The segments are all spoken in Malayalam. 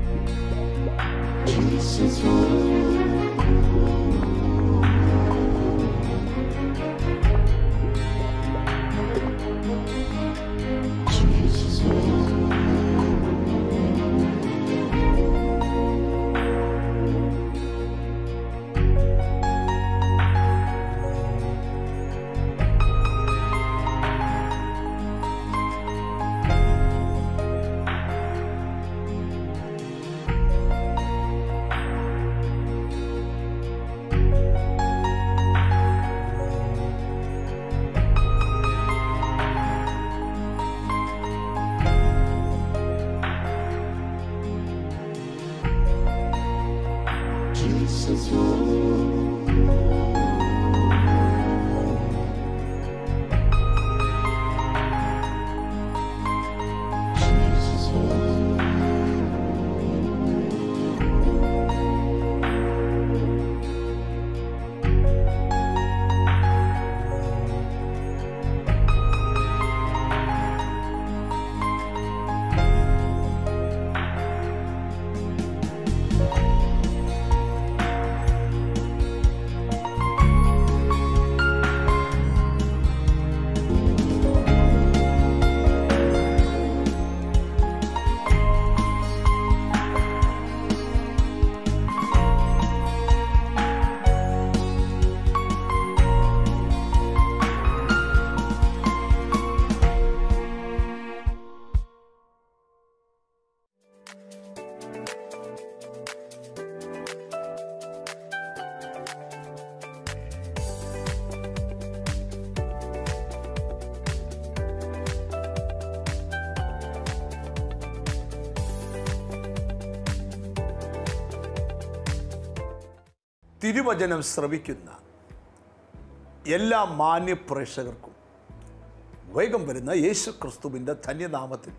തിരുവചനം ശ്രവിക്കുന്ന എല്ലാ മാന്യ പ്രേക്ഷകർക്കും വേഗം വരുന്ന യേശു ക്രിസ്തുവിൻ്റെ ധന്യനാമത്തിൽ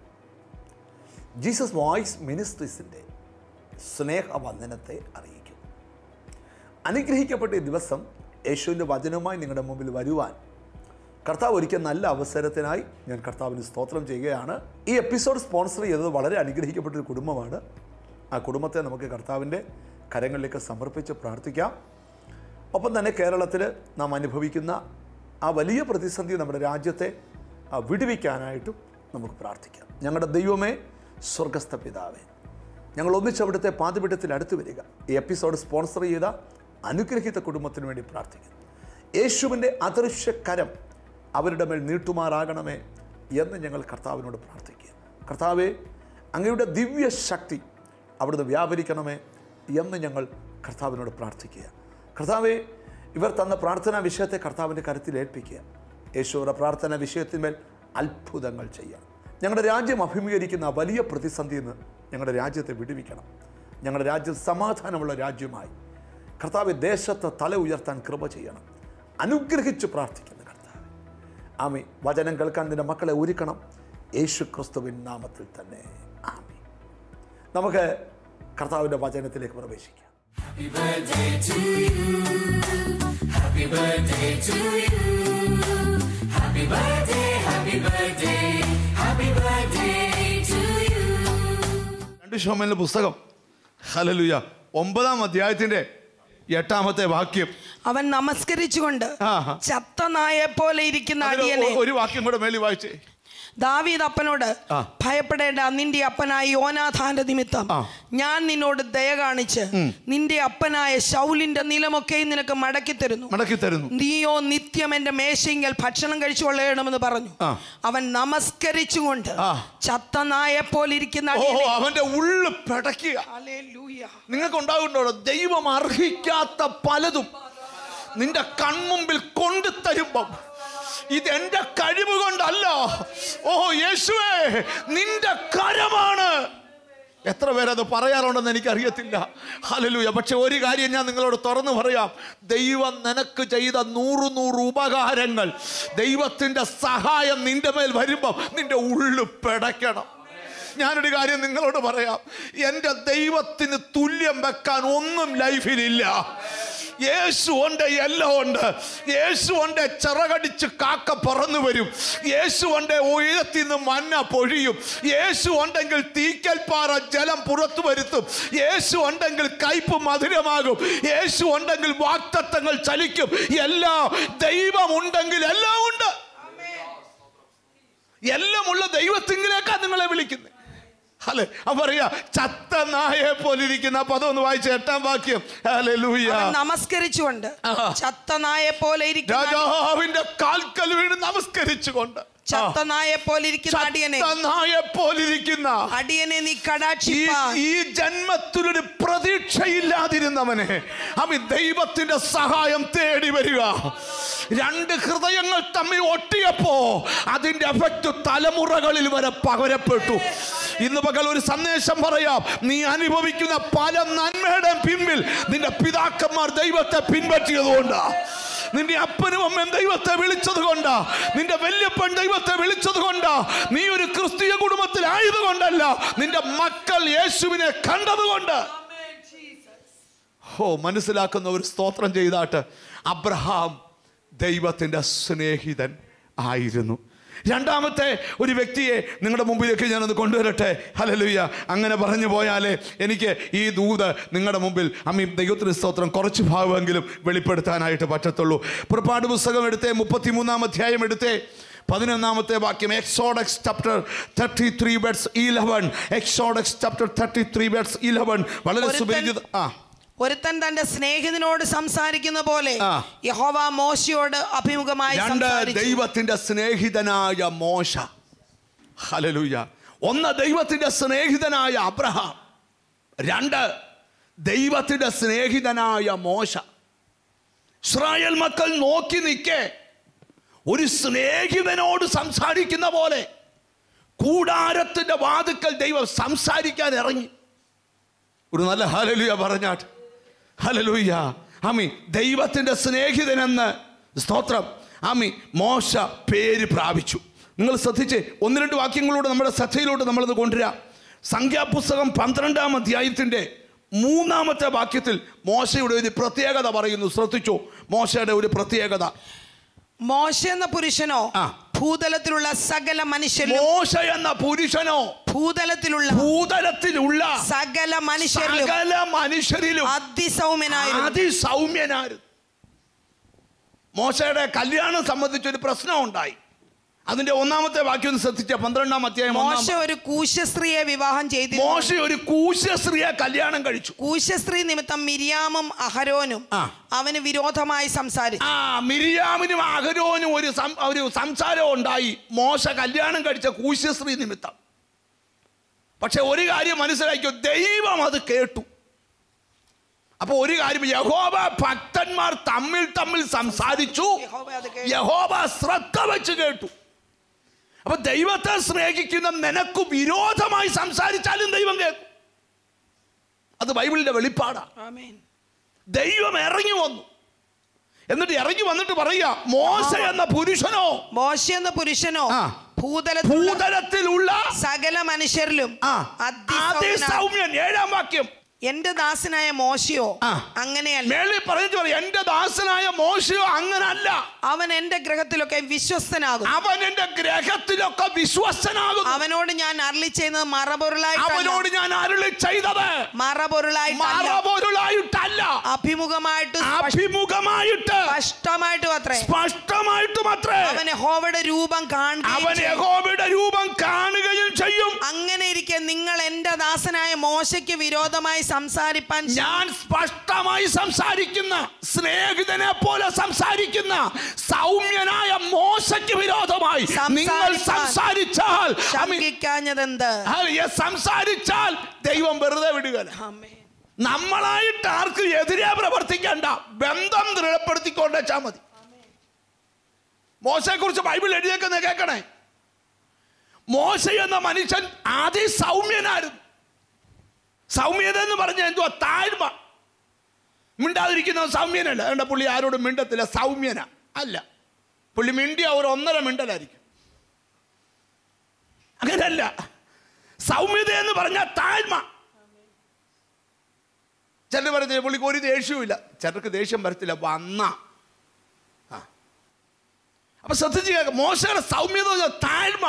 ജീസസ് വോയിസ് മിനിസ്ട്രീസിൻ്റെ സ്നേഹവന്ദനത്തെ അറിയിക്കും അനുഗ്രഹിക്കപ്പെട്ട ഈ ദിവസം യേശുവിൻ്റെ വചനവുമായി നിങ്ങളുടെ മുമ്പിൽ വരുവാൻ കർത്താവ് ഒരിക്കൽ നല്ല അവസരത്തിനായി ഞാൻ കർത്താവിന് സ്തോത്രം ചെയ്യുകയാണ് ഈ എപ്പിസോഡ് സ്പോൺസർ ചെയ്തത് വളരെ അനുഗ്രഹിക്കപ്പെട്ട ഒരു കുടുംബമാണ് ആ കുടുംബത്തെ നമുക്ക് കർത്താവിൻ്റെ കരങ്ങളിലേക്ക് സമർപ്പിച്ച് പ്രാർത്ഥിക്കാം ഒപ്പം തന്നെ കേരളത്തിൽ നാം അനുഭവിക്കുന്ന ആ വലിയ പ്രതിസന്ധി നമ്മുടെ രാജ്യത്തെ ആ, വിടുവിക്കാനായിട്ടും നമുക്ക് പ്രാർത്ഥിക്കാം ഞങ്ങളുടെ ദൈവമേ സ്വർഗസ്ഥ പിതാവേ ഞങ്ങൾ ഒന്നിച്ച് അവിടുത്തെ പാതിപിടത്തിൽ അടുത്ത് വരിക ഈ എപ്പിസോഡ് സ്പോൺസർ ചെയ്ത അനുഗ്രഹിത കുടുംബത്തിന് വേണ്ടി പ്രാർത്ഥിക്കുന്നു യേശുവിൻ്റെ അദൃശ്യ കരം അവരുടെ മേൽ നീട്ടുമാറാകണമേ എന്ന് ഞങ്ങൾ കർത്താവിനോട് പ്രാർത്ഥിക്കുക കർത്താവെ അങ്ങയുടെ ദിവ്യ ശക്തി അവിടുന്ന് വ്യാപരിക്കണമേ എന്ന് ഞങ്ങൾ കർത്താവിനോട് പ്രാർത്ഥിക്കുക കർത്താവെ ഇവർ തന്ന പ്രാർത്ഥനാ വിഷയത്തെ കർത്താവിൻ്റെ കരുത്തിൽ ഏൽപ്പിക്കുക യേശുവിൻ്റെ പ്രാർത്ഥനാ വിഷയത്തിന്മേൽ അത്ഭുതങ്ങൾ ചെയ്യാം ഞങ്ങളുടെ രാജ്യം അഭിമുഖീകരിക്കുന്ന ആ വലിയ പ്രതിസന്ധിയിൽ നിന്ന് ഞങ്ങളുടെ രാജ്യത്തെ വിടുവിക്കണം ഞങ്ങളുടെ രാജ്യം സമാധാനമുള്ള രാജ്യമായി കർത്താവ് ദേശത്ത് തല ഉയർത്താൻ കൃപ ചെയ്യണം അനുഗ്രഹിച്ച് പ്രാർത്ഥിക്കുന്നു കർത്താവ് ആമി വചനം കേൾക്കാൻ നിന്റെ മക്കളെ ഒരുക്കണം യേശു ക്രിസ്തുവിൻ നാമത്തിൽ തന്നെ ആമി നമുക്ക് കർത്താവിൻ്റെ വചനത്തിലേക്ക് പ്രവേശിക്കാം രണ്ട് ഷോമലിന്റെ പുസ്തകം ഹലലുയ ഒമ്പതാം അധ്യായത്തിന്റെ എട്ടാമത്തെ വാക്യം അവൻ നമസ്കരിച്ചുകൊണ്ട് ആഹാ. ചത്ത നായെ പോലെ ഇരിക്കുന്ന അതിൽ അടിയനെ ഒ- ഒരു വാക്യം കൂടെ മേലി വായിച്ചേ ദാവീദ് അപ്പനോട് ആ. ഭയപ്പെടേണ്ട നിന്റെ അപ്പനായ യോനാഥാന്റെ നിമിത്തം ആ. ഞാൻ നിന്നോട് ദയ കാണിച്ച് നിന്റെ അപ്പനായ ശൗലിന്റെ നിലമൊക്കെയും നിനക്ക് മടക്കി തരുന്നു മടക്കി തരുന്നു നീയോ നിത്യം എന്റെ മേശയിങ്കൽ ഭക്ഷണം കഴിച്ചു കൊള്ളണമെന്ന് പറഞ്ഞു ആ. അവൻ നമസ്കരിച്ചുകൊണ്ട് ആ. ചത്ത നായെ പോലെ ഇരിക്കുന്ന ഓ അടിയനെ അവന്റെ ഉള്ളു പിടയ്ക്കുക ഹല്ലേലൂയ. നിങ്ങൾക്ക് ഉണ്ടാകുന്നുണ്ടോ ദൈവം അർഹിക്കാത്ത പലതും നിന്റെ കൺമുമ്പിൽ കൊണ്ടു തരുമ്പം ഇത് എന്റെ കഴിവ് കൊണ്ടല്ല ഓ യേശുവേ നിന്റെ കരമാണ് എത്ര പേരത് പറയാറുണ്ടെന്ന് എനിക്കറിയത്തില്ല ഹലലൂയ പക്ഷെ ഒരു കാര്യം ഞാൻ നിങ്ങളോട് തുറന്നു പറയാം ദൈവം നിനക്ക് ചെയ്ത നൂറ് നൂറ് ഉപകാരങ്ങൾ ദൈവത്തിൻ്റെ സഹായം നിന്റെ മേൽ വരുമ്പം നിന്റെ ഉള്ളു പിടയ്ക്കണം ഞാനൊരു കാര്യം നിങ്ങളോട് പറയാം എൻ്റെ ദൈവത്തിന് തുല്യം വെക്കാൻ ഒന്നും ലൈഫിലില്ല യേശു ഉണ്ട് എല്ലാം ഉണ്ട് യേശു ഉണ്ട് ചിറകടിച്ച് കാക്ക പറന്നു വരും യേശു ഉണ്ട് ഉയരത്തിൽ നിന്ന് മഞ്ഞ പൊഴിയും യേശു ഉണ്ടെങ്കിൽ തീക്കൽപ്പാറ ജലം പുറത്തു വരുത്തും യേശു ഉണ്ടെങ്കിൽ കയ്പ് മധുരമാകും യേശു ഉണ്ടെങ്കിൽ വാക്തത്വങ്ങൾ ചലിക്കും എല്ലാം ദൈവം ഉണ്ടെങ്കിൽ എല്ലാം ഉണ്ട് എല്ലാമുള്ള ദൈവത്തിങ്കിലേക്കാണ് നിങ്ങളെ വിളിക്കുന്നത് അല്ലെ അവ പറയാ ചത്ത നായെ പോലിരിക്കുന്ന പദം ഒന്ന് വായിച്ച എട്ടാം വാക്യം അല്ലെ ലൂയ അവൻ നമസ്കരിച്ചുകൊണ്ട് ആഹാ. ചത്ത നായെ പോലെ ഇരിക്കുന്ന രാജാവിന്റെ കാൽക്കൽ വീണ് നമസ്കരിച്ചുകൊണ്ട് ചത്ത നായെ പോലെ ഇരിക്കുന്ന അടിയനെ ചത്ത നായെ പോലിരിക്കുന്ന അടിയനെ നീ ഈ കടാക്ഷിപ്പാൻ ഈ ജന്മത്തിലൊരു പ്രതീക്ഷയില്ലാതിരുന്നവനെ അവൻ ദൈവത്തിന്റെ സഹായം തേടി വരിക രണ്ട് ഹൃദയങ്ങൾ തമ്മിൽ ഒട്ടിയപ്പോ അതിന്റെ എഫക്റ്റ് തലമുറകളിൽ വരെ പകരപ്പെട്ടു ഇന്ന് പകൽ ഒരു സന്ദേശം പറയാം നീ അനുഭവിക്കുന്ന പല നന്മയുടെ പിൻപിൽ നിന്റെ പിതാക്കന്മാർ ദൈവത്തെ പിൻപറ്റിയതുകൊണ്ടാ നിന്റെ അപ്പനും അമ്മയും ദൈവത്തെ വിളിച്ചത് കൊണ്ടാ നിന്റെ വല്യപ്പൻ ദൈവത്തെ വിളിച്ചത് കൊണ്ടാ നീ ഒരു ക്രിസ്തീയ കുടുംബത്തിലായതുകൊണ്ടല്ല നിന്റെ മക്കൾ യേശുവിനെ കണ്ടതുകൊണ്ട് ഓ മനസ്സിലാക്കുന്ന ഒരു സ്തോത്രം ചെയ്താട്ട് അബ്രഹാം ദൈവത്തിൻ്റെ സ്നേഹിതൻ ആയിരുന്നു രണ്ടാമത്തെ ഒരു വ്യക്തിയെ നിങ്ങളുടെ മുമ്പിലേക്ക് ഞാനത് കൊണ്ടുവരട്ടെ ഹലലുയ്യ അങ്ങനെ പറഞ്ഞു പോയാലേ എനിക്ക് ഈ ദൂത് നിങ്ങളുടെ മുമ്പിൽ അമ്മി ദൈവത്തിന് സ്തോത്രം കുറച്ച് ഭാഗമെങ്കിലും വെളിപ്പെടുത്താനായിട്ട് പറ്റത്തുള്ളൂ പുറപ്പാട് പുസ്തകം എടുത്തേ മുപ്പത്തിമൂന്നാം അധ്യായം എടുത്തേ പതിനൊന്നാമത്തെ വാക്യം എക്സോഡക്സ് ചാപ്റ്റർ തേർട്ടി ത്രീ ബെഡ്സ് eleven Exodus chapter thirty three ബെഡ്സ് ഇലവൻ വളരെ ഒരുത്തൻ- സുപരിചിത ആ ഒരുത്തൻ തന്റെ സ്നേഹിതനോട് സംസാരിക്കുന്ന പോലെ ആ. യഹോവ മോശയോട് അഭിമുഖമായി രണ്ട് സംസാരിച്ചു ദൈവത്തിന്റെ സ്നേഹിതനായ മോശ ഹലലൂയ ഒന്ന് ദൈവത്തിന്റെ സ്നേഹിതനായ അബ്രഹാം രണ്ട് ദൈവത്തിന്റെ സ്നേഹിതനായ മോശ ഇസ്രായേൽ മക്കൾ നോക്കി നിൽക്കേ ഒരു സ്നേഹിതനോട് സംസാരിക്കുന്ന പോലെ കൂടാരത്തിന്റെ വാതുക്കൽ ദൈവം സംസാരിക്കാൻ ഇറങ്ങി ഒരു നല്ല ഹലലുയ പറഞ്ഞാട്ട് ഹലലുയ്യ ആമി ദൈവത്തിൻ്റെ സ്നേഹിതനെന്ന് സ്തോത്രം ആമി മോശ പേര് പ്രാപിച്ചു നിങ്ങൾ ശ്രദ്ധിച്ച് ഒന്ന് രണ്ട് വാക്യങ്ങളോട് നമ്മുടെ ശ്രദ്ധയിലോട്ട് നമ്മളത് കൊണ്ടുവരാം സംഖ്യാപുസ്തകം പന്ത്രണ്ടാം അധ്യായത്തിൻ്റെ മൂന്നാമത്തെ വാക്യത്തിൽ മോശയുടെ ഒരു പ്രത്യേകത പറയുന്നു ശ്രദ്ധിച്ചു മോശയുടെ ഒരു പ്രത്യേകത മോശ എന്ന പുരുഷനോ ആ. ഭൂതലത്തിലുള്ള സകല മനുഷ്യരിലും മോശ എന്ന പുരുഷനോ ഭൂതലത്തിലുള്ള ഭൂതലത്തിലുള്ള സകല മനുഷ്യരിലും സകല മനുഷ്യരിലും അതിസൗമ്യനായിരുന്നു അതിസൗമ്യനായിരുന്നു മോശയുടെ കല്യാണം സംബന്ധിച്ചൊരു പ്രശ്നം ഉണ്ടായി അതിന്റെ ഒന്നാമത്തെ വാക്യം ഒന്ന് ശ്രദ്ധിച്ച പന്ത്രണ്ടാം അധ്യായം ഒന്നാം മോശ ഒരു കൂശസ്ത്രീയെ വിവാഹം ചെയ്തിരുന്നു മോശ ഒരു കൂശസ്ത്രീയെ കല്യാണം കഴിച്ചു കൂശസ്ത്രീ നിമിത്തം മിരിയാമും അഹരോനും ആ. അവന് വിരോധമായി സംസാരിച്ചു ആ മിരിയാമിനും അഹരോനും ഒരു സം- ഒരു സംസാരം ഉണ്ടായി മോശ കല്യാണം കഴിച്ച കൂശസ്ത്രീ നിമിത്തം പക്ഷെ ഒരു കാര്യം മനസ്സിലാക്കിയോ ദൈവം അത് കേട്ടു അപ്പൊ ഒരു കാര്യം യഹോബ ഭക്തന്മാർ തമ്മിൽ തമ്മിൽ സംസാരിച്ചു യഹോവ അത് കേട്ടു. യഹോബ ശ്രദ്ധ വെച്ച് കേട്ടു അപ്പൊ ദൈവത്തെ സ്നേഹിക്കുന്ന നിനക്ക് വിരോധമായി സംസാരിച്ചാലും ദൈവം കേൾക്കും അത് ബൈബിളിന്റെ വെളിപ്പാടാ ആമേൻ. ദൈവം ഇറങ്ങി വന്നു എന്നിട്ട് ഇറങ്ങി വന്നിട്ട് പറയുക മോശ എന്ന പുരുഷനോ മോശ എന്ന പുരുഷനോ ആ. ഭൂതലത്തിലുള്ള ഭൂതലത്തിലുള്ള സകല മനുഷ്യരിലും ആ അതിസൗമ്യനാ- അതിസൗമ്യൻ ഏഴാം വാക്യം എന്റെ ദാസനായ മോശയോ ആ. അങ്ങനെയല്ല മേളിൽ പറഞ്ഞു പറയും എന്റെ ദാസനായ മോശയോ അങ്ങനല്ല അവൻ എന്റെ ഗ്രഹത്തിലൊക്കെ വിശ്വസ്തനാകും അവൻ എന്റെ ഗ്രഹത്തിലൊക്കെ വിശ്വസ്തനാകുന്നു അവനോട് ഞാൻ അരളി ചെയ്യുന്നത് മറപൊരുളായിട്ടല്ല അവനോട് ഞാൻ അരുളി ചെയ്തത് മറപൊരുളായിട്ടല്ല മറപൊരുളായിട്ടല്ല അഭിമുഖമായിട്ട് സ്പഷ്ട- അഭിമുഖമായിട്ട് സ്പഷ്ടമായിട്ടും അത്രേ സ്പഷ്ടമായിട്ടും അത്രേ അവൻ യഹോവയുടെ രൂപം അവൻ കാണുകയും ചെയ്യും. യഹോവയുടെ രൂപം കാണുകയും ചെയ്യും അങ്ങനെ ഇരിക്കെ നിങ്ങൾ എന്റെ ദാസനായ മോശയ്ക്ക് വിരോധമായി സംസാരിപ്പാൻ ശ- ഞാൻ സ്പഷ്ടമായി സംസാരിക്കുന്ന സ്നേഹിതനെ പോലെ സംസാരിക്കുന്ന സൗമ്യനായ മോശയ്ക്ക് വിരോധമായി നിങ്ങൾ സംസാരിപ്പാൻ സംസാരിച്ചാൽ I mean, ശങ്കിക്കാഞ്ഞതെന്ത് ആ, yes, സംസാരിച്ചാൽ ദൈവം വെറുതെ വിടുകയില്ല ആമേൻ. നമ്മളായിട്ട് ആർക്ക് എതിരെ പ്രവർത്തിക്കണ്ട ബന്ധം ദൃഢപ്പെടുത്തിക്കൊണ്ട് വെച്ചാൽ മതി മോശയെ കുറിച്ച് ബൈബിൾ എഴുതിയേക്കുന്ന കേൾക്കണേ മോശ എന്ന മനുഷ്യൻ അതിസൗമ്യനായിരുന്നു സൗമ്യത എന്ന് പറഞ്ഞാൽ എന്തുവാ താഴ്മ മിണ്ടാതിരിക്കുന്ന സൗമ്യനല്ല അതുകൊണ്ട് പുള്ളി ആരോടും മിണ്ടത്തില്ല സൗമ്യന അല്ല പുള്ളി മിണ്ടിയ ഒരു ഒന്നര മിണ്ടലായിരിക്കും അങ്ങനല്ല സൗമ്യത എന്ന് പറഞ്ഞാൽ താഴ്മ ചിലർ പറയുന്നത് പുള്ളിക്ക് ഒരു ദേഷ്യവുമില്ല ചിലർക്ക് ദേഷ്യം വരത്തില്ല വന്ന ആ അപ്പൊ ശ്രദ്ധിച്ച് കേൾക്കാം മോശയുടെ സൗമ്യത എന്ന് പറഞ്ഞാൽ താഴ്മ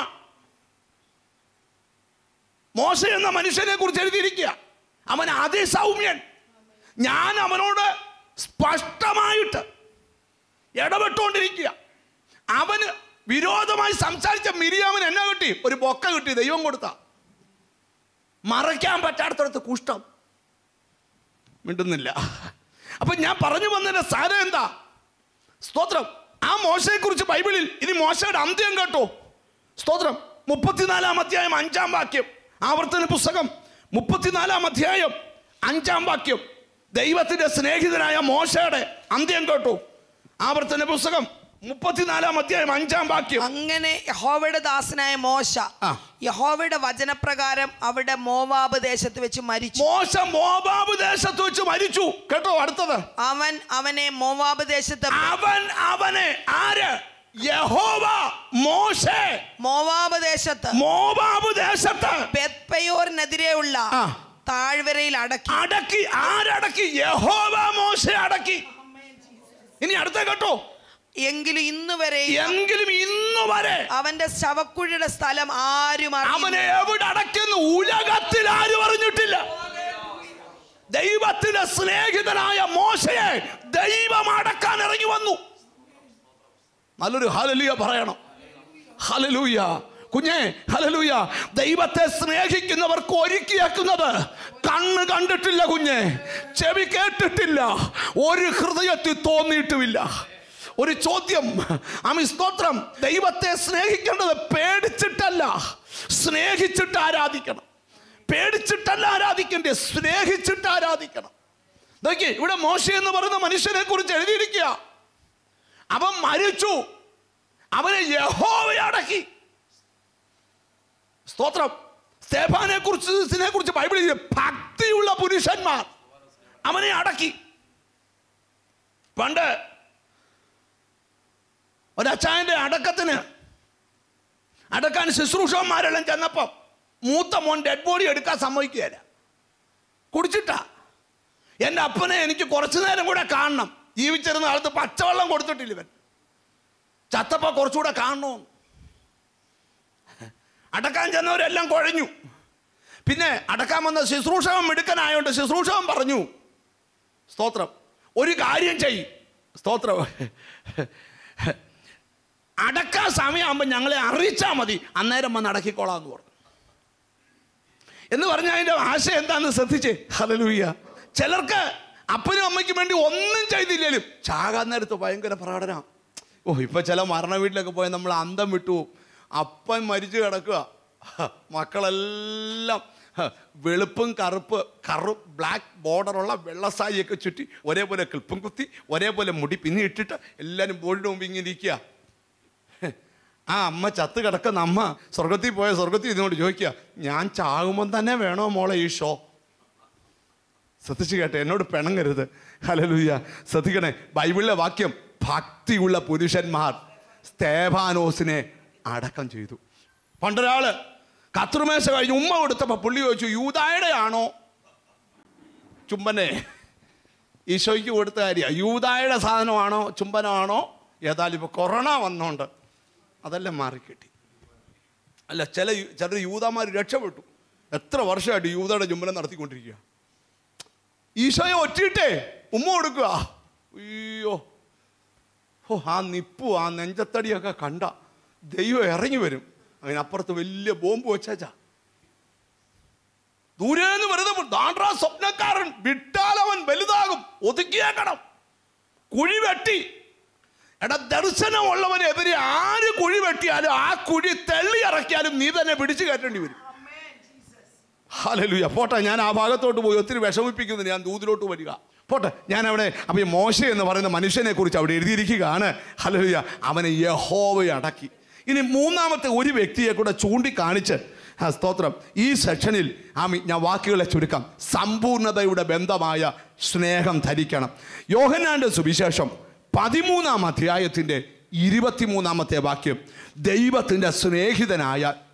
മോശ എന്ന മനുഷ്യനെ കുറിച്ച് എഴുതിയിരിക്കുക അവൻ അതിസൗമ്യൻ ഞാൻ അവനോട് സ്പഷ്ടമായിട്ട് ഇടപെട്ടുകൊണ്ടിരിക്കുക അവന് വിരോധമായി സംസാരിച്ച മിരിയാമൻ എന്നാ കിട്ടി ഒരു ബൊക്ക കിട്ടി ദൈവം കൊടുത്ത മറയ്ക്കാൻ പറ്റാത്തടത്ത് കുഷ്ഠം മിണ്ടുന്നില്ല അപ്പൊ ഞാൻ പറഞ്ഞു വന്നതിന്റെ സാരം എന്താ സ്തോത്രം ആ മോശയെ കുറിച്ച് ബൈബിളിൽ ഇനി മോശയുടെ അന്ത്യം കേട്ടോ സ്തോത്രം മുപ്പത്തിനാലാം അധ്യായം അഞ്ചാം വാക്യം ആവർത്തന പുസ്തകം മുപ്പത്തിനാലാം അധ്യായം അഞ്ചാം വാക്യം ദൈവത്തിന്റെ സ്നേഹിതനായ മോശയുടെ അന്ത്യം കേട്ടു ആവർത്തന പുസ്തകം മുപ്പത്തിനാലാം അധ്യായം അഞ്ചാം വാക്യം അങ്ങനെ യഹോവയുടെ ദാസനായ മോശ ആ. യഹോവയുടെ വചനപ്രകാരം അവിടെ മോവാബ് ദേശത്ത് വെച്ച് മരിച്ചു മോശ മോബാബ് ദേശത്ത് വെച്ച് മരിച്ചു കേട്ടോ അടുത്തത് അവൻ അവനെ മോവാബ് ദേശത്ത് അവൻ അവനെ ആര് യഹോവ മോശെ മോവാബ് ദേശത്ത് മോബാബ് ദേശത്ത് ബെത്പയോറിനെതിരെയുള്ള ആ. താഴ്വരയിൽ അടക്കി അടക്കി ആരടക്കി യഹോവ മോശെ അടക്കി ഇനി അടുത്ത കേട്ടോ എങ്കിലും ഇന്ന് വരെ എങ്കിലും ഇന്നു വരെ അവന്റെ ശവക്കുഴിയുടെ സ്ഥലം ആരും അറിയുന്നില്ല. അവനെ എവിടെ അടയ്ക്കുന്നു ഉലകത്തിൽ ആരും അറിഞ്ഞിട്ടില്ല ദൈവത്തിന്റെ സ്നേഹിതനായ മോശയെ ദൈവം അടക്കാൻ ഇറങ്ങി വന്നു നല്ലൊരു ഹലലിയ പറയണം ഹലലൂയ കുഞ്ഞെ ഹലലൂയ ദൈവത്തെ സ്നേഹിക്കുന്നവർക്ക് ഒരുക്കിയാക്കുന്നത് കണ്ണ് കണ്ടിട്ടില്ല കുഞ്ഞെ ചെവി കേട്ടിട്ടില്ല ഒരു ഹൃദയത്തിൽ തോന്നിയിട്ടുമില്ല ഒരു ചോദ്യം അമി സ്തോത്രം ദൈവത്തെ സ്നേഹിക്കേണ്ടത് പേടിച്ചിട്ടല്ല സ്നേഹിച്ചിട്ട് ആരാധിക്കണം പേടിച്ചിട്ടല്ല ആരാധിക്കേണ്ടത് സ്നേഹിച്ചിട്ട് ആരാധിക്കണം നോക്കി ഇവിടെ മോശ എന്ന് പറയുന്ന മനുഷ്യനെ കുറിച്ച് എഴുതിയിരിക്കുക അവൻ മരിച്ചു അവനെ യഹോവ അടക്കി സ്തോത്രം സ്തേഫാനെ കുറിച്ച് ഇതിനെ കുറിച്ച് ബൈബിളിൽ ഭക്തിയുള്ള പുരുഷന്മാർ അവനെ അടക്കി പണ്ട് ഒരച്ചായന്റെ അടക്കത്തിന് അടക്കാൻ ശുശ്രൂഷന്മാരെല്ലാം ചെന്നപ്പം മൂത്ത മോൻ ഡെഡ് ബോഡി എടുക്കാൻ സമ്മതിക്കുകയില്ല കുടിച്ചിട്ടാ എൻ്റെ അപ്പനെ എനിക്ക് കുറച്ചു നേരം കൂടെ കാണണം ജീവിച്ചിരുന്ന കാലത്ത് പച്ചവെള്ളം കൊടുത്തിട്ടില്ല ഇവൻ ചത്തപ്പ കുറച്ചുകൂടെ കാണണമെന്ന് അടക്കാൻ ചെന്നവരെല്ലാം കുഴഞ്ഞു പിന്നെ അടക്കാൻ വന്ന ശുശ്രൂഷകൻ മിടുക്കനായോണ്ട് ശുശ്രൂഷകൻ പറഞ്ഞു സ്തോത്രം ഒരു കാര്യം ചെയ്യും സ്തോത്രം അടക്കാൻ സമയമാകുമ്പോൾ ഞങ്ങളെ അറിയിച്ചാൽ മതി അന്നേരം വന്ന് അടക്കിക്കോളാം എന്ന് പറഞ്ഞു എന്ന് പറഞ്ഞാൽ അതിൻ്റെ ആശയം എന്താണെന്ന് ശ്രദ്ധിച്ചേ ഹലലൂയ്യ ചിലർക്ക് അപ്പനും അമ്മയ്ക്കും വേണ്ടി ഒന്നും ചെയ്തില്ലേലും ചാകാൻ നേരത്ത് ഭയങ്കര പ്രകടന ഓ ഇപ്പൊ ചില മരണ വീട്ടിലൊക്കെ പോയാൽ നമ്മൾ അന്തം വിട്ടു പോകും. അപ്പൻ മരിച്ചു കിടക്കുക ഹ, മക്കളെല്ലാം ഹ, വെളുപ്പും കറുപ്പ് കറു ബ്ലാക്ക് ബോർഡറുള്ള വെള്ള സാരിയൊക്കെ ചുറ്റി ഒരേപോലെ ക്ലിപ്പും കുത്തി ഒരേപോലെ മുടി പിന്നെ ഇട്ടിട്ട് എല്ലാവരും ബോർഡിന് മുമ്പ് ഇങ്ങനെ ഇരിക്കുക ആ അമ്മ ചത്ത് കിടക്കുന്ന അമ്മ സ്വർഗത്തിൽ പോയ സ്വർഗത്തിൽ ഇതിനോട് ചോദിക്കുക ഞാൻ ചാകുമ്പം തന്നെ വേണോ മോളെ ഈ ഷോ ശ്രദ്ധിച്ചു കേട്ടെ എന്നോട് പിണങ്ങരുത് ഹലലൂയ ശ്രദ്ധിക്കണേ ബൈബിളിലെ വാക്യം ഭക്തിയുള്ള പുരുഷന്മാർ സ്തേഭാനോസിനെ അടക്കം ചെയ്തു പണ്ടൊരാള് കത്രുമേശ കഴിഞ്ഞ് ഉമ്മ കൊടുത്തപ്പോൾ പുള്ളി ചോദിച്ചു യൂതായുടെ ആണോ ചുംബനെ ഈശോയ്ക്ക് കൊടുത്ത കാര്യമാണ് യൂതായുടെ സാധനമാണോ ചുംബനമാണോ ഏതായാലും ഇപ്പോൾ കൊറോണ വന്നോണ്ട് അതെല്ലാം മാറിക്കിട്ടി അല്ല ചില യു- ചിലർ യൂതാമാർ രക്ഷപ്പെട്ടു എത്ര വർഷമായിട്ട് യൂതയുടെ ചുംബനം നടത്തിക്കൊണ്ടിരിക്കുക ഈശോയെ ഒറ്റിയിട്ടേ ഉമ്മ കൊടുക്കുക അയ്യോ ഓ ആ നിപ്പു ആ നെഞ്ചത്തടിയൊക്കെ കണ്ട ദൈവം ഇറങ്ങി വരും അതിനപ്പുറത്ത് വലിയ ബോംബ് വെച്ചാ ദൂരേന്ന് വെറുതെ ദാണ്ട്രാ സ്വപ്നക്കാരൻ വിട്ടാൽ അവൻ വലുതാകും ഒതുക്കിയേക്കണം കുഴി വെട്ടി എടാ ദർശനമുള്ളവനെതിരെ ആര് കുഴി വെട്ടിയാലും ആ കുഴി തെള്ളി ഇറക്കിയാലും നീ തന്നെ പിടിച്ചു കയറ്റേണ്ടി വരും ഹലലുയ പോട്ടെ ഞാൻ ആ ഭാഗത്തോട്ട് പോയി ഒത്തിരി വിഷമിപ്പിക്കുന്നു ഞാൻ ദൂതിലോട്ട് വരിക പോട്ടെ ഞാൻ അവിടെ അപ്പം ഈ മോശ എന്ന് പറയുന്ന മനുഷ്യനെ കുറിച്ച് അവിടെ എഴുതിയിരിക്കുകയാണ് ഹലലുയ അവനെ യഹോവ അടക്കി ഇനി മൂന്നാമത്തെ ഒരു വ്യക്തിയെ കൂടെ ചൂണ്ടിക്കാണിച്ച് ആ സ്തോത്രം ഈ സെക്ഷനിൽ ആമി ഞാൻ വാക്കുകളെ ചുരുക്കാം സമ്പൂർണതയുടെ ബന്ധമായ സ്നേഹം ധരിക്കണം യോഹനാന്റെ സുവിശേഷം പതിമൂന്നാം അധ്യായത്തിൻ്റെ ഇരുപത്തിമൂന്നാമത്തെ വാക്യം ദൈവത്തിൻ്റെ സ്നേഹിതനായ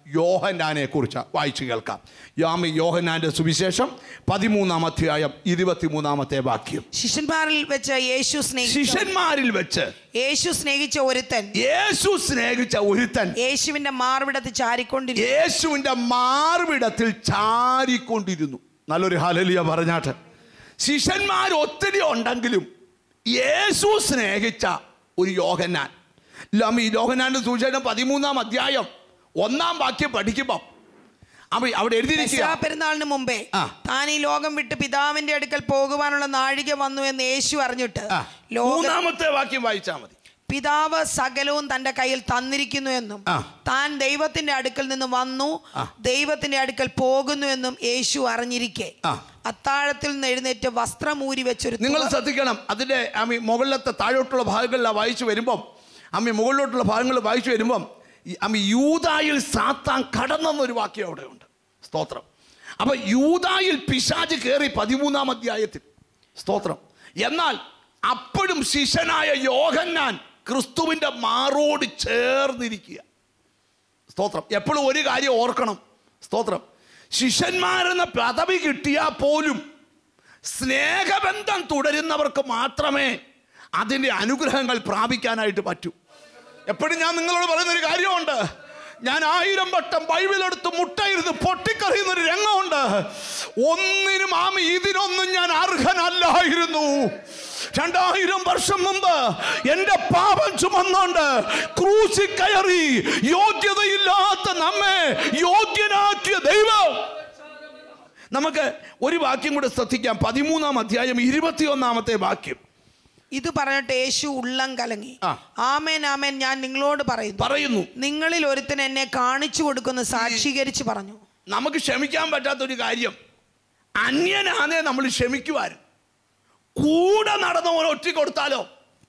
യോഹന്നാനെ കുറിച്ച് വായിച്ചു കേൾക്കാം യാമി യോഹന്നാന്റെ സുവിശേഷം പതിമൂന്നാം അധ്യായം ഇരുപത്തിമൂന്നാമത്തെ വാക്യം ശിഷ്യന്മാരിൽ വെച്ച് യേശു സ്നേഹിച്ച ശിഷ്യന്മാരിൽ വെച്ച് യേശു സ്നേഹിച്ച ഒരുത്തൻ യേശു സ്നേഹിച്ച ഒരുത്തൻ യേശുവിന്റെ മാർവിടത്ത് ചാരിക്കൊണ്ടിരുന്നു യേശുവിന്റെ മാർവിടത്തിൽ ചാരിക്കൊണ്ടിരുന്നു നല്ലൊരു ഹലലിയ പറഞ്ഞാട്ട് ശിഷ്യന്മാർ ഒത്തിരി ഉണ്ടെങ്കിലും യേശു സ്നേഹിച്ച ഒരു യോഹന്നാൻ ലമി യോഹന്നാന്റെ സൂചന പതിമൂന്നാം അധ്യായം ഒന്നാം വാക്യം പഠിക്കുമ്പോൾ അവ അവിടെ എഴുതിയിരിക്കുക പെസഹ പെരുന്നാളിന് മുമ്പേ ആ. താൻ ഈ ലോകം വിട്ട് പിതാവിന്റെ അടുക്കൽ പോകുവാനുള്ള നാഴിക വന്നു എന്ന് യേശു അറിഞ്ഞിട്ട് ആ, ലോക മൂന്നാമത്തെ വാക്യം വായിച്ചാൽ മതി പിതാവ് സകലവും തന്റെ കയ്യിൽ തന്നിരിക്കുന്നു എന്നും ആ. താൻ ദൈവത്തിന്റെ അടുക്കൽ നിന്ന് വന്നു ദൈവത്തിന്റെ അടുക്കൽ പോകുന്നു എന്നും യേശു അറിഞ്ഞിരിക്കെ ആ. അത്താഴത്തിൽ നിന്ന് എഴുന്നേറ്റ് വസ്ത്രമൂരി വെച്ചൊരു നിങ്ങൾ ശ്രദ്ധിക്കണം അതിൻ്റെ അമ്മി മുകളിലത്തെ താഴോട്ടുള്ള ഭാഗങ്ങളിൽ വായിച്ചു വരുമ്പം അമ്മി മുകളിലോട്ടുള്ള ഭാഗങ്ങൾ വായിച്ചു വരുമ്പം ഈ അമ്മി യൂതായിൽ സാത്താൻ കടന്നെന്നൊരു വാക്യം അവിടെ ഉണ്ട് സ്തോത്രം അപ്പൊ യൂതായിൽ പിശാജ് കയറി പതിമൂന്നാം അധ്യായത്തിൽ സ്തോത്രം എന്നാൽ അപ്പോഴും ശിഷ്യനായ യോഹന്നാൻ ക്രിസ്തുവിന്റെ മാറോട് ചേർന്നിരിക്കുക സ്തോത്രം എപ്പോഴും ഒരു കാര്യം ഓർക്കണം സ്തോത്രം ശിഷ്യന്മാരെന്ന പദവി കിട്ടിയാൽ പോലും സ്നേഹബന്ധം തുടരുന്നവർക്ക് മാത്രമേ അതിൻ്റെ അനുഗ്രഹങ്ങൾ പ്രാപിക്കാനായിട്ട് പറ്റൂ എപ്പോഴും ഞാൻ നിങ്ങളോട് പറയുന്ന ഒരു കാര്യമുണ്ട് ഞാൻ ആയിരം വട്ടം ബൈബിലെടുത്ത് മുട്ടയിരുന്ന് പൊട്ടിക്കറിയുന്ന ഒരു രംഗമുണ്ട് ഒന്നിനും ആമി ഇതിനൊന്നും ഞാൻ അർഹനല്ലായിരുന്നു രണ്ടായിരം വർഷം മുമ്പ് എന്റെ പാപം ചുമന്നുകൊണ്ട് ക്രൂശി കയറി യോഗ്യതയില്ലാത്ത നമ്മെ യോഗ്യനാക്കിയ ദൈവം നമുക്ക് ഒരു വാക്യം കൂടെ ശ്രദ്ധിക്കാം പതിമൂന്നാം അധ്യായം ഇരുപത്തിയൊന്നാമത്തെ വാക്യം ഇത് പറഞ്ഞിട്ട് യേശു ഉള്ളം കലങ്ങി ആ. ആമേൻ ആമേൻ ഞാൻ നിങ്ങളോട് പറയുന്നു പറയുന്നു നിങ്ങളിൽ ഒരുത്തൻ എന്നെ കാണിച്ചു കൊടുക്കുന്ന സാക്ഷീകരിച്ച് പറഞ്ഞു നമുക്ക് ക്ഷമിക്കാൻ പറ്റാത്തൊരു കാര്യം അന്യനാണേ നമ്മൾ ക്ഷമിക്കുവാൻ കൂടെ നടന്നവൻ ഒറ്റ കൊടുത്താലോ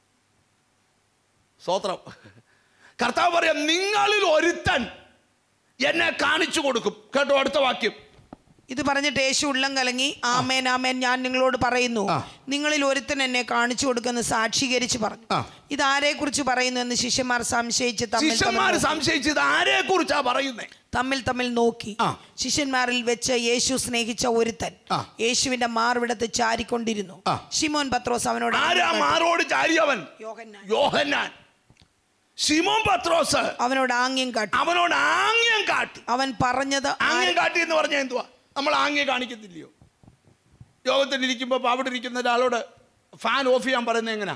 സ്വത്രം കർത്താവ് പറയാം നിങ്ങളിൽ ഒരുത്തൻ എന്നെ കാണിച്ചു കൊടുക്കും കേട്ടോ അടുത്ത വാക്യം ഇത് പറഞ്ഞിട്ട് യേശു ഉള്ളം കലങ്ങി ആമേൻ ആമേൻ ഞാൻ നിങ്ങളോട് പറയുന്നു ആ. നിങ്ങളിൽ ഒരുത്തൻ എന്നെ കാണിച്ചു കൊടുക്കുന്ന സാക്ഷീകരിച്ച് പറഞ്ഞു ആ. ഇത് ആരെ കുറിച്ച് പറയുന്നു എന്ന് ശിഷ്യന്മാർ സംശയിച്ച് തമ്മിൽ ശിഷ്യന്മാർ തമ്മിൽ സംശയിച്ചത് ആരെ കുറിച്ചാ പറയുന്നേ തമ്മിൽ തമ്മിൽ നോക്കി ആ. ശിഷ്യന്മാരിൽ വെച്ച് യേശു സ്നേഹിച്ച ഒരുത്തൻ ആ. യേശുവിന്റെ മാർവിടത്ത് ചാരിക്കൊണ്ടിരുന്നു ആ. ശിമോൻ പത്രോസ് അവനോട് ആരാ മാറോട് ചാരിയവൻ യോഹന്നാൻ. യോഹന്നാൻ ശിമോൻ പത്രോസ് അവനോട് ആംഗ്യം കാട്ടി അവനോട് ആംഗ്യം കാട്ടി അവൻ പറഞ്ഞത് ആംഗ്യം കാട്ടി എന്ന് പറഞ്ഞാൽ എന്തുവാ നമ്മൾ ആംഗ്യം കാണിക്കത്തില്ലയോ യോഗത്തിൽ ഇരിക്കുമ്പോൾ അവിടെ ഇരിക്കുന്ന ഒരാളോട് ഫാൻ ഓഫ് ചെയ്യാൻ പറയുന്നത് എങ്ങനാ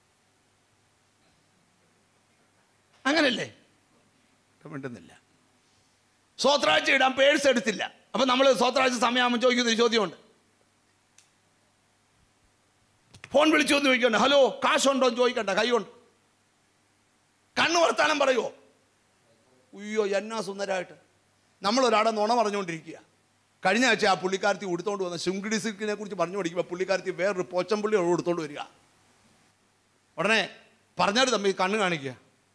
അങ്ങനല്ലേ മിണ്ടുന്നില്ല സ്വത്രാഴ്ച ഇടാൻ പേഴ്സ് എടുത്തില്ല അപ്പൊ നമ്മൾ സ്വത്രാഴ്ച സമയമാകുമ്പോൾ ചോദിക്കുന്ന ഒരു ചോദ്യമുണ്ട് ഫോൺ വിളിച്ചു എന്ന് ചോദിക്കണ്ട ഹലോ കാശുണ്ടോ എന്ന് ചോദിക്കണ്ട കൈ കൊണ്ട് കണ്ണു വർത്താനം പറയുമോ ഉയ്യോ എന്നാ സുന്ദരമായിട്ട് നമ്മളൊരാടെ നുണ പറഞ്ഞുകൊണ്ടിരിക്കുക കഴിഞ്ഞ ആഴ്ച ആ പുള്ളിക്കാരത്തി ഉടുത്തോണ്ട് വന്ന ശുങ്കിടി സിൽക്കിനെ കുറിച്ച് പറഞ്ഞു പഠിക്കുമ്പോൾ പുള്ളിക്കാരത്തി വേറൊരു പോച്ചമ്പുള്ളി ഉടുത്തോണ്ട് വരിക ഉടനെ പറഞ്ഞാൽ തമ്മിൽ കണ്ണ് കാണിക്കുക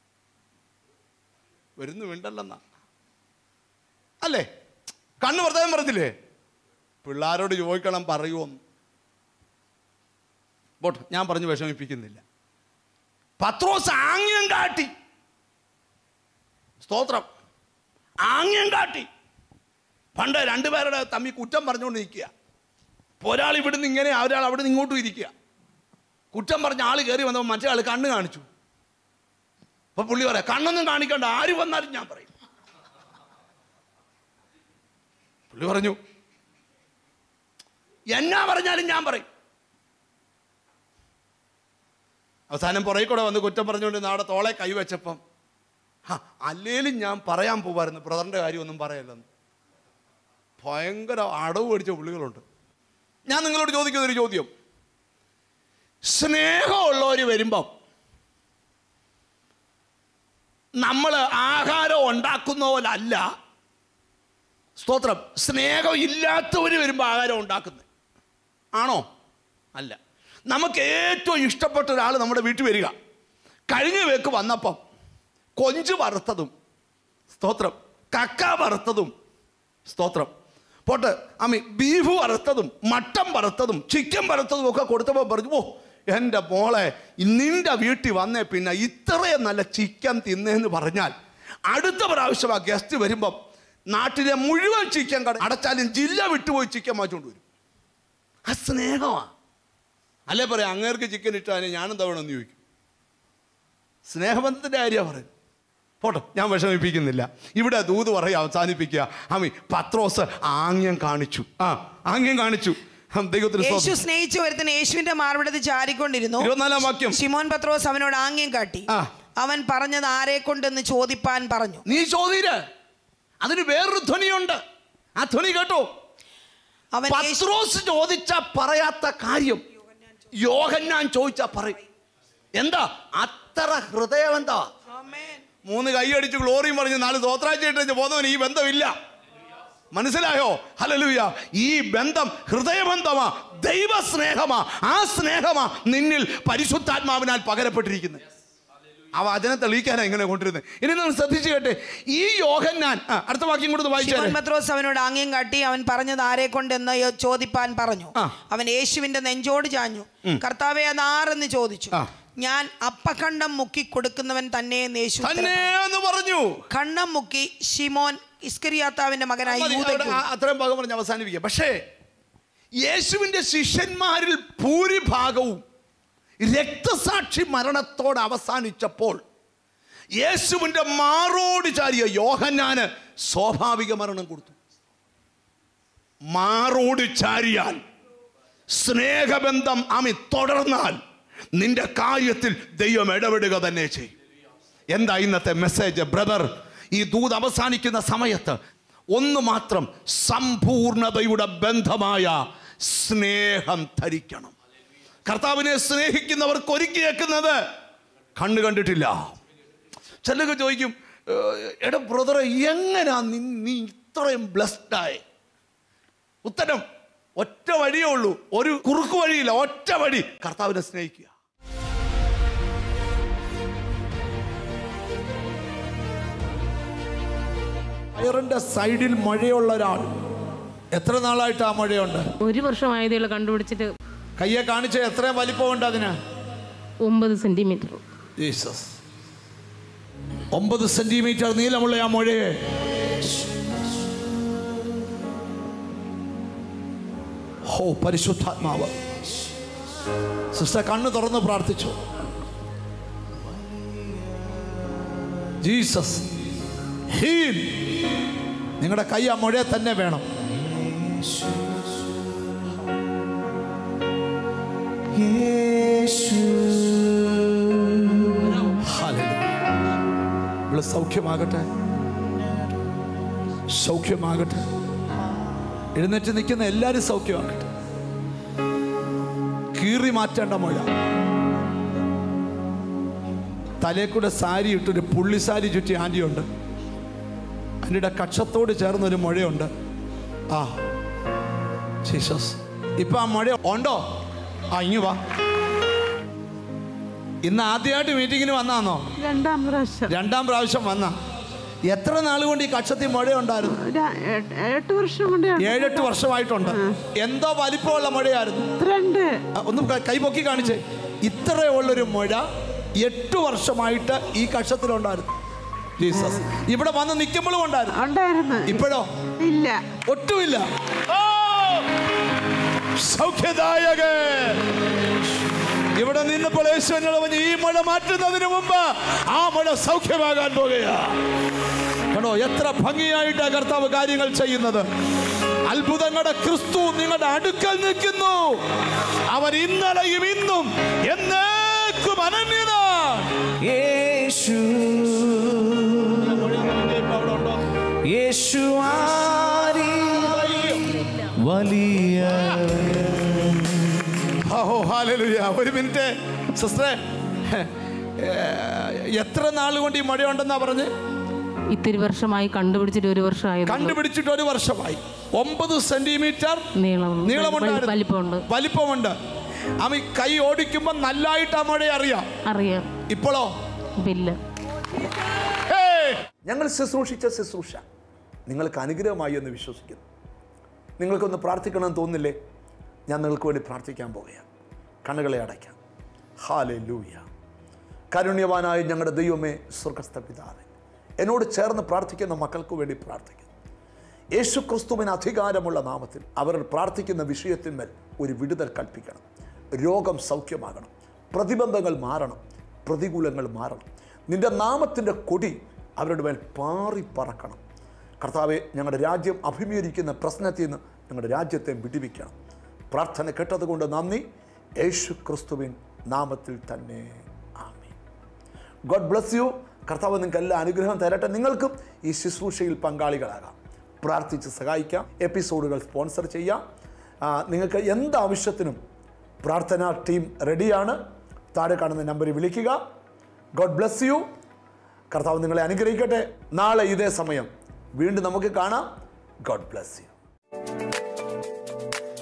വരുന്നു വേണ്ടല്ലെന്നാ അല്ലേ കണ്ണ് വർത്താനം പറഞ്ഞില്ലേ പിള്ളാരോട് ചോദിക്കണം പറയുമോന്ന് പോട്ടെ ഞാൻ പറഞ്ഞു വിഷമിപ്പിക്കുന്നില്ല പത്രോസ് ആംഗ്യം കാട്ടി സ്തോത്രം ആംഗ്യം കാട്ടി പണ്ട് രണ്ടുപേരുടെ തമ്മിൽ കുറ്റം പറഞ്ഞുകൊണ്ട് നിൽക്കുക ഇപ്പോൾ ഒരാൾ ഇവിടുന്ന് ഇങ്ങനെ ഒരാൾ അവിടെ നിന്ന് ഇങ്ങോട്ടും ഇരിക്കുക കുറ്റം പറഞ്ഞ ആൾ കയറി വന്നപ്പോൾ മറ്റേ ആൾ കണ്ണ് കാണിച്ചു അപ്പൊ പുള്ളി പറയാം കണ്ണൊന്നും കാണിക്കണ്ട ആര് വന്നാലും ഞാൻ പറയും പുള്ളി പറഞ്ഞു എന്നാ പറഞ്ഞാലും ഞാൻ പറയും അവസാനം പുറകെ കൂടെ വന്ന് കുറ്റം പറഞ്ഞുകൊണ്ട് നാടെ തോളെ കൈവച്ചപ്പം "ഹ, അല്ലേലും ഞാൻ പറയാൻ പോവായിരുന്നു ബ്രദറിൻ്റെ കാര്യമൊന്നും പറയല്ലെന്ന് ഭയങ്കര അടവ് പിടിച്ച പുള്ളികളുണ്ട് ഞാൻ നിങ്ങളോട് ചോദിക്കുന്ന ഒരു ചോദ്യം സ്നേഹമുള്ളവർ വരുമ്പം നമ്മൾ ആഹാരം ഉണ്ടാക്കുന്ന പോലെ അല്ല സ്തോത്രം സ്നേഹം ഇല്ലാത്തവർ വരുമ്പോൾ ആഹാരം ഉണ്ടാക്കുന്നത് ആണോ അല്ല നമുക്ക് ഏറ്റവും ഇഷ്ടപ്പെട്ട ഒരാൾ നമ്മുടെ വീട്ടിൽ വരിക കഴിഞ്ഞ വേക്ക് വന്നപ്പം കൊഞ്ച് വറുത്തതും സ്തോത്രം കക്ക വറുത്തതും സ്തോത്രം പോട്ട് അമ്മി ബീഫ് വറുത്തതും മട്ടൻ വറുത്തതും ചിക്കൻ വറുത്തതും ഒക്കെ കൊടുത്തപ്പോൾ പറഞ്ഞു ഓ എൻ്റെ മോളെ നിന്റെ വീട്ടിൽ വന്നേ പിന്നെ ഇത്രയും നല്ല ചിക്കൻ തിന്നേന്ന് പറഞ്ഞാൽ അടുത്ത പ്രാവശ്യം ആ ഗസ്റ്റ് വരുമ്പം നാട്ടിലെ മുഴുവൻ ചിക്കൻ കട അടച്ചാലും ജില്ല വിട്ടുപോയി ചിക്കൻ മാറ്റിക്കൊണ്ട് വരും ആ സ്നേഹമാണ് അല്ലേ പറയാം അങ്ങേർക്ക് ചിക്കൻ ഇട്ടാൽ ഞാനും തവണമെന്ന് ചോദിക്കും സ്നേഹബന്ധത്തിൻ്റെ കാര്യമാണ് പറയുന്നത് പോട്ടെ ഞാൻ വിഷമിപ്പിക്കുന്നില്ല ഇവിടെ ദൂത് പറയാം അവസാനിപ്പിക്കുക അമ്മി പത്രോസ് ആംഗ്യം കാണിച്ചു ആ ആംഗ്യം കാണിച്ചു ഹം, ദൈവത്തിന് യേശു സ്തോത്രം. സ്നേഹിച്ചു വരുത്തിന് യേശുവിന്റെ മാർവിടത്ത് ചാരിക്കൊണ്ടിരുന്നു ഇരുപത്തിനാലാം വാക്യം ശിമോൻ പത്രോസ് അവനോട് ആംഗ്യം കാട്ടി ആ. അവൻ പറഞ്ഞത് ആരെ കൊണ്ടെന്ന് ചോദിപ്പാൻ പറഞ്ഞു നീ ചോദ്യര് അതിന് വേറൊരു ധ്വനിയുണ്ട് ആ ധ്വനി കേട്ടോ അവൻ യേശു- പത്രോസ് ചോദിച്ച പറയാത്ത കാര്യം യോഹന്നാൻ ചോദിച്ചാ പറയും എന്താ അത്ര ഹൃദയം എന്താ ആമേൻ. മൂന്ന് കൈയടിച്ച് ഗ്ലോറിയും പറഞ്ഞ് നാല് തോത്രാഴ്ചയിട്ട് പോകുന്നവന് ഈ ബന്ധമില്ല മനസ്സിലായോ ഹലലൂയ ഈ ബന്ധം ഹൃദയബന്ധമാ ദൈവ സ്നേഹമാ ആ സ്നേഹമാ നിന്നിൽ പരിശുദ്ധാത്മാവിനാൽ പകരപ്പെട്ടിരിക്കുന്നത് ആ വചനം തെളിയിക്കാനാ ഇങ്ങനെ കൊണ്ടിരുന്നത് ഇനി നിങ്ങൾ ശ്രദ്ധിച്ചു കേട്ടെ ഈ യോഹന്നാൻ ആ, അടുത്ത വാക്യം കൂടെ ശിമോൻ വായിച്ചാൽ പത്രോസ് അവനോട് ആംഗ്യം കാട്ടി അവൻ പറഞ്ഞത് ആരെ കൊണ്ടെന്ന് യോ- ചോദിപ്പാൻ പറഞ്ഞു ആ. അവൻ യേശുവിന്റെ നെഞ്ചോട് ചാഞ്ഞു കർത്താവെ അതാരെന്ന് ചോദിച്ചു ആ. ഞാൻ അപ്പഖണ്ഡം മുക്കി കൊടുക്കുന്നവൻ തന്നെ എന്ന് യേശു ഉത്തരം തന്നെ പറഞ്ഞു. എന്ന് പറഞ്ഞു ഖണ്ഡം മുക്കി ഷിമോൻ ഇസ്കരിയാത്താവിന്റെ മകനായ മതി, യൂദയ്ക്ക് അവിടെ ആ- അത്രയും ഭാഗം പറഞ്ഞ് അവസാനിപ്പിക്കാം പക്ഷേ യേശുവിൻ്റെ ശിഷ്യന്മാരിൽ ഭൂരിഭാഗവും രക്തസാക്ഷി മരണത്തോട് അവസാനിച്ചപ്പോൾ യേശുവിൻ്റെ മാറോട് ചാരിയ യോഹന്നാന് സ്വാഭാവിക മരണം കൊടുത്തു മാറോട് ചാരിയാൽ സ്നേഹബന്ധം അമി തുടർന്നാൽ നിന്റെ കാര്യത്തിൽ ദൈവം ഇടപെടുക തന്നെ ചെയ്യും എന്താ ഇന്നത്തെ മെസ്സേജ് ബ്രദർ ഈ ദൂത് അവസാനിക്കുന്ന സമയത്ത് ഒന്ന് മാത്രം സമ്പൂർണതയുടെ ബന്ധമായ സ്നേഹം ധരിക്കണം കർത്താവിനെ സ്നേഹിക്കുന്നവർക്ക് ഒരുക്കിയേക്കുന്നത് കണ്ണു കണ്ടിട്ടില്ല ചിലർക്ക് ചോദിക്കും "ഏഹ്, എടാ ബ്രദറെ എങ്ങനെയാ നീ നീ ഇത്രയും ബ്ലസ്ഡ് ആയി ഉത്തരം ഒറ്റ വഴിയേ ഉള്ളൂ ഒരു കുറുക്കു വഴിയില്ല ഒറ്റ വഴി കർത്താവിനെ സ്നേഹിക്കുക വയറിന്റെ സൈഡിൽ മഴയുള്ള ഒരാൾ എത്ര നാളായിട്ട് ആ മഴയുണ്ട് ഒരു വർഷമായതേ ഉള്ളൂ കണ്ടുപിടിച്ചിട്ട് കയ്യെ കാണിച്ച എത്രയും വലിപ്പമുണ്ട് അതിന് ഒമ്പത് സെന്റിമീറ്റർ ജീസസ് ഒമ്പത് സെന്റിമീറ്റർ നീളമുള്ള ആ മുഴയെ ഹോ പരിശുദ്ധാത്മാവ് സിസ്റ്റർ കണ്ണ് തുറന്ന് പ്രാർത്ഥിച്ചു ജീസസ് ഹീൽ നിങ്ങളുടെ കൈ ആ മുഴയെ തന്നെ വേണം ഇവിടെ സൗഖ്യമാകട്ടെ സൗഖ്യമാകട്ടെ എഴുന്നേറ്റ് നിൽക്കുന്ന എല്ലാവരും സൗഖ്യമാകട്ടെ കീറി മാറ്റേണ്ട മുഴ തലേ കൂടെ സാരി ഇട്ടൊരു പുള്ളി സാരി ചുറ്റി ആൻറ്റിയുണ്ട് അതിൻ്റെ കക്ഷത്തോട് ചേർന്നൊരു മുഴയുണ്ട് ആ ജീസസ് ഇപ്പൊ ആ മുഴ ഉണ്ടോ ആ ഇങ്ങ് വാ ഇന്ന് ആദ്യമായിട്ട് മീറ്റിങ്ങിന് വന്നാന്നോ രണ്ടാം പ്രാവശ്യം രണ്ടാം പ്രാവശ്യം വന്ന എത്ര നാൾ കൊണ്ട് ഈ കക്ഷത്തിൽ മഴയുണ്ടായിരുന്നു ഒരു എ- എട്ട് വർഷം കൊണ്ട് ഏഴെട്ട് വർഷമായിട്ടുണ്ട് എന്തോ വലിപ്പമുള്ള മഴയായിരുന്നു രണ്ട് ആ, ഒന്ന് ക- കൈപൊക്കി കാണിച്ചേ ഇത്രയുള്ളൊരു മഴ എട്ട് വർഷമായിട്ട് ഈ കക്ഷത്തിലുണ്ടായിരുന്നു ജീസസ് ഇവിടെ വന്ന് നിൽക്കുമ്പോഴും ഉണ്ടായിരുന്നു ഉണ്ടായിരുന്നു ഇപ്പോഴോ ഇല്ല ഒട്ടുമില്ല ഓ! സൗഖ്യദായകൻ ഇവിടെ നിന്നപ്പോൾ യേശു എന്നോട് പറഞ്ഞു ഈ മഴ മാറ്റുന്നതിന് മുമ്പ് ആ മഴ സൗഖ്യമാകാൻ പോകുകയാ കണ്ടോ എത്ര ഭംഗിയായിട്ടാ കർത്താവ് കാര്യങ്ങൾ ചെയ്യുന്നത് അത്ഭുതങ്ങളുടെ ക്രിസ്തു നിങ്ങളുടെ അടുക്കൽ നിൽക്കുന്നു അവൻ ഇന്നലെയും ഇന്നും എന്നേക്കും അനന്യനാ യേശു യേശു ആരി വലിയ ഓ ഹാലലുയ ഒരു മിനിറ്റ് സിസ്റ്ററെ എത്ര നാൾ കൊണ്ട് ഈ മഴയുണ്ടെന്നാ പറഞ്ഞ് ഇത്തിരി വർഷമായി കണ്ടുപിടിച്ചിട്ട് ഒരു വർഷമായത് കണ്ടുപിടിച്ചിട്ട് ഒരു വർഷമായി ഒമ്പത് സെന്റിമീറ്റർ നീളം നീളമുണ്ടായിരുന്നു വലിപ്പമുണ്ട് വലിപ്പമുണ്ട് അമ്മ കൈ ഓടിക്കുമ്പോൾ നല്ലായിട്ട് ആ മഴ അറിയാം അറിയാം ഇപ്പോഴോ ഇല്ല ഞങ്ങൾ ശുശ്രൂഷിച്ച ശുശ്രൂഷ നിങ്ങൾക്ക് അനുഗ്രഹമായി എന്ന് വിശ്വസിക്കുന്നു നിങ്ങൾക്കൊന്ന് പ്രാർത്ഥിക്കണമെന്ന് തോന്നില്ലേ ഞാൻ നിങ്ങൾക്ക് വേണ്ടി പ്രാർത്ഥിക്കാൻ പോകുകയാണ് കണ്ണുകളെ അടയ്ക്കാം ഹാലെ ലൂയ കാരുണ്യവാനായ ഞങ്ങളുടെ ദൈവമേ സ്വർഗസ്ഥ പിതാവേ എന്നോട് ചേർന്ന് പ്രാർത്ഥിക്കുന്ന മക്കൾക്ക് വേണ്ടി പ്രാർത്ഥിക്കുന്നു യേശു ക്രിസ്തുവിന് അധികാരമുള്ള നാമത്തിൽ അവർ പ്രാർത്ഥിക്കുന്ന വിഷയത്തിന്മേൽ ഒരു വിടുതൽ കൽപ്പിക്കണം രോഗം സൗഖ്യമാകണം പ്രതിബന്ധങ്ങൾ മാറണം പ്രതികൂലങ്ങൾ മാറണം നിന്റെ നാമത്തിൻ്റെ കൊടി അവരുടെ മേൽ പാറി പറക്കണം കർത്താവെ ഞങ്ങളുടെ രാജ്യം അഭിമുഖീകരിക്കുന്ന പ്രശ്നത്തിൽ നിന്ന് ഞങ്ങളുടെ രാജ്യത്തെ വിടിവിക്കണം പ്രാർത്ഥന കേട്ടതുകൊണ്ട് നന്ദി യേശു ക്രിസ്തുവിൻ നാമത്തിൽ തന്നെ ആമീൻ ഗോഡ് ബ്ലസ് യു കർത്താവ് നിങ്ങൾക്ക് എല്ലാ അനുഗ്രഹം തരട്ടെ നിങ്ങൾക്കും ഈ ശുശ്രൂഷയിൽ പങ്കാളികളാകാം പ്രാർത്ഥിച്ച് സഹായിക്കാം എപ്പിസോഡുകൾ സ്പോൺസർ ചെയ്യാം ആ, നിങ്ങൾക്ക് എന്ത് ആവശ്യത്തിനും പ്രാർത്ഥനാ ടീം റെഡിയാണ് താഴെ കാണുന്ന നമ്പറിൽ വിളിക്കുക ഗോഡ് ബ്ലസ് യു കർത്താവ് നിങ്ങളെ അനുഗ്രഹിക്കട്ടെ നാളെ ഇതേ സമയം വീണ്ടും നമുക്ക് കാണാം ഗോഡ് ബ്ലസ് യു